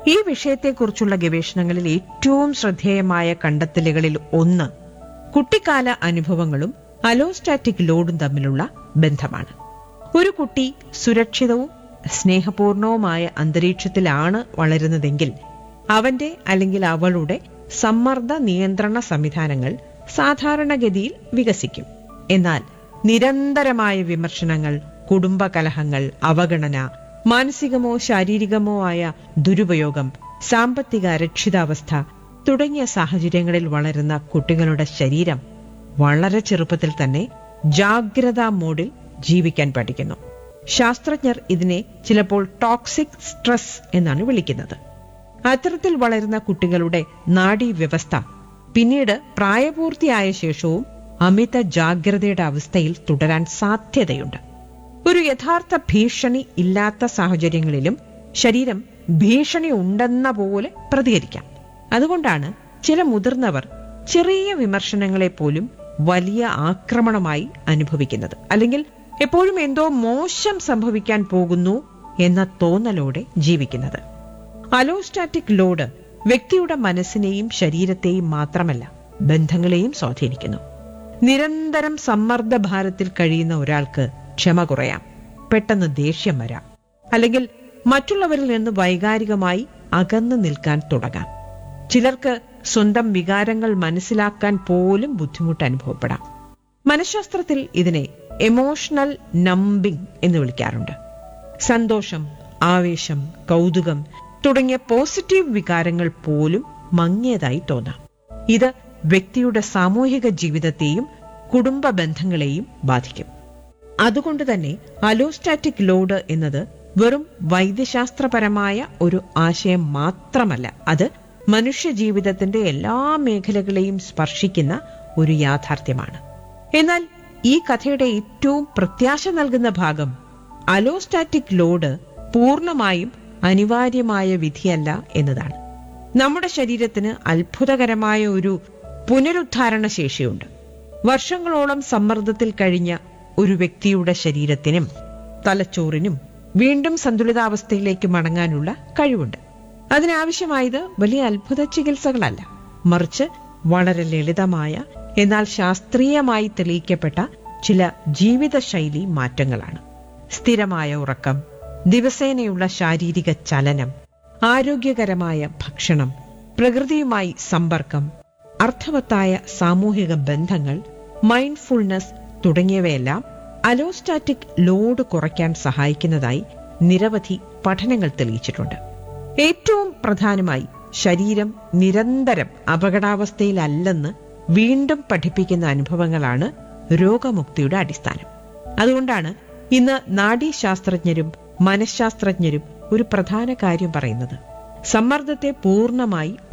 ഈ വിഷയത്തെക്കുറിച്ചുള്ള ഗവേഷണങ്ങളിൽ ഏറ്റവും ശ്രദ്ധേയമായ കണ്ടെത്തലുകളിൽ ഒന്ന് കുട്ടിക്കാല അനുഭവങ്ങളും അലോസ്റ്റാറ്റിക് ലോഡും തമ്മിലുള്ള ബന്ധമാണ് ഒരു കുട്ടി സുരക്ഷിതവും സ്നേഹപൂർണവുമായ അന്തരീക്ഷത്തിലാണ് വളരുന്നതെങ്കിൽ അവന്റെ അല്ലെങ്കിൽ അവളുടെ സമ്മർദ്ദ നിയന്ത്രണ സംവിധാനങ്ങൾ സാധാരണഗതിയിൽ വികസിക്കും എന്നാൽ നിരന്തരമായ വിമർശനങ്ങൾ കുടുംബകലഹങ്ങൾ അവഗണന മാനസികമോ ശാരീരികമോ ആയ ദുരുപയോഗം സാമ്പത്തിക അരക്ഷിതാവസ്ഥ തുടങ്ങിയ സാഹചര്യങ്ങളിൽ വളരുന്ന കുട്ടികളുടെ ശരീരം വളരെ ചെറുപ്പത്തിൽ തന്നെ ജാഗ്രതാ മോഡിൽ ജീവിക്കാൻ പഠിക്കുന്നു ശാസ്ത്രജ്ഞർ ഇതിനെ ചിലപ്പോൾ ടോക്സിക് സ്ട്രെസ് എന്നാണ് വിളിക്കുന്നത് അത്തരത്തിൽ വളരുന്ന കുട്ടികളുടെ നാഡീവ്യവസ്ഥ പിന്നീട് പ്രായപൂർത്തിയായ ശേഷവും അമിത ജാഗ്രതയുടെ അവസ്ഥയിൽ തുടരാൻ സാധ്യതയുണ്ട് ഒരു യഥാർത്ഥ ഭീഷണി ഇല്ലാത്ത സാഹചര്യങ്ങളിലും ശരീരം ഭീഷണി ഉണ്ടെന്ന പോലെ പ്രതികരിക്കാം അതുകൊണ്ടാണ് ചില മുതിർന്നവർ ചെറിയ വിമർശനങ്ങളെ പോലും വലിയ ആക്രമണമായി അനുഭവിക്കുന്നത് അല്ലെങ്കിൽ എപ്പോഴും എന്തോ മോശം സംഭവിക്കാൻ പോകുന്നു എന്ന തോന്നലോടെ ജീവിക്കുന്നത് അലോസ്റ്റാറ്റിക് ലോഡ് വ്യക്തിയുടെ മനസ്സിനെയും ശരീരത്തെയും മാത്രമല്ല ബന്ധങ്ങളെയും സ്വാധീനിക്കുന്നു നിരന്തരം സമ്മർദ്ദ ഭാരത്തിൽ കഴിയുന്ന ഒരാൾക്ക് ക്ഷമ കുറയാം പെട്ടെന്ന് ദേഷ്യം വരാം അല്ലെങ്കിൽ മറ്റുള്ളവരിൽ നിന്ന് വൈകാരികമായി അകന്നു നിൽക്കാൻ തുടങ്ങാം ചിലർക്ക് സ്വന്തം വികാരങ്ങൾ മനസ്സിലാക്കാൻ പോലും ബുദ്ധിമുട്ട് അനുഭവപ്പെടാം മനഃശാസ്ത്രത്തിൽ ഇതിനെ എമോഷണൽ നമ്പിംഗ് എന്ന് വിളിക്കാറുണ്ട് സന്തോഷം ആവേശം കൗതുകം തുടങ്ങിയ പോസിറ്റീവ് വികാരങ്ങൾ പോലും മങ്ങിയതായി തോന്നാം ഇത് വ്യക്തിയുടെ സാമൂഹിക ജീവിതത്തെയും കുടുംബ ബന്ധങ്ങളെയും ബാധിക്കും അതുകൊണ്ട് തന്നെ അലോസ്റ്റാറ്റിക് ലോഡ് എന്നത് വെറും വൈദ്യശാസ്ത്രപരമായ ഒരു ആശയം മാത്രമല്ല അത് മനുഷ്യ ജീവിതത്തിന്റെ എല്ലാ മേഖലകളെയും സ്പർശിക്കുന്ന ഒരു യാഥാർത്ഥ്യമാണ് എന്നാൽ ഈ കഥയുടെ ഏറ്റവും പ്രത്യാശ നൽകുന്ന ഭാഗം അലോസ്റ്റാറ്റിക് ലോഡ് പൂർണ്ണമായും അനിവാര്യമായ വിധിയല്ല എന്നതാണ് നമ്മുടെ ശരീരത്തിന് അത്ഭുതകരമായ ഒരു പുനരുദ്ധാരണ ശേഷിയുണ്ട് വർഷങ്ങളോളം സമ്മർദ്ദത്തിൽ കഴിഞ്ഞ ഒരു വ്യക്തിയുടെ ശരീരത്തിനും തലച്ചോറിനും വീണ്ടും സന്തുലിതാവസ്ഥയിലേക്ക് മടങ്ങാനുള്ള കഴിവുണ്ട് അതിനാവശ്യമായത് വലിയ അത്ഭുത ചികിത്സകളല്ല മറിച്ച് വളരെ ലളിതമായ എന്നാൽ ശാസ്ത്രീയമായി തെളിയിക്കപ്പെട്ട ചില ജീവിതശൈലി മാറ്റങ്ങളാണ് സ്ഥിരമായ ഉറക്കം ദിവസേനയുള്ള ശാരീരിക ചലനം ആരോഗ്യകരമായ ഭക്ഷണം പ്രകൃതിയുമായി സമ്പർക്കം അർത്ഥവത്തായ സാമൂഹിക ബന്ധങ്ങൾ മൈൻഡ്ഫുൾനെസ് തുടങ്ങിയവയെല്ലാം അലോസ്റ്റാറ്റിക് ലോഡ് കുറയ്ക്കാൻ സഹായിക്കുന്നതായി നിരവധി പഠനങ്ങൾ തെളിയിച്ചിട്ടുണ്ട് ഏറ്റവും പ്രധാനമായി ശരീരം നിരന്തരം അപകടാവസ്ഥയിലല്ലെന്ന് വീണ്ടും പഠിപ്പിക്കുന്ന അനുഭവങ്ങളാണ് രോഗമുക്തിയുടെ അടിസ്ഥാനം അതുകൊണ്ടാണ് ഇന്ന് നാഡീശാസ്ത്രജ്ഞരും മനഃശാസ്ത്രജ്ഞരും ഒരു പ്രധാന കാര്യം പറയുന്നത് സമ്മർദ്ദത്തെ പൂർണ്ണമായി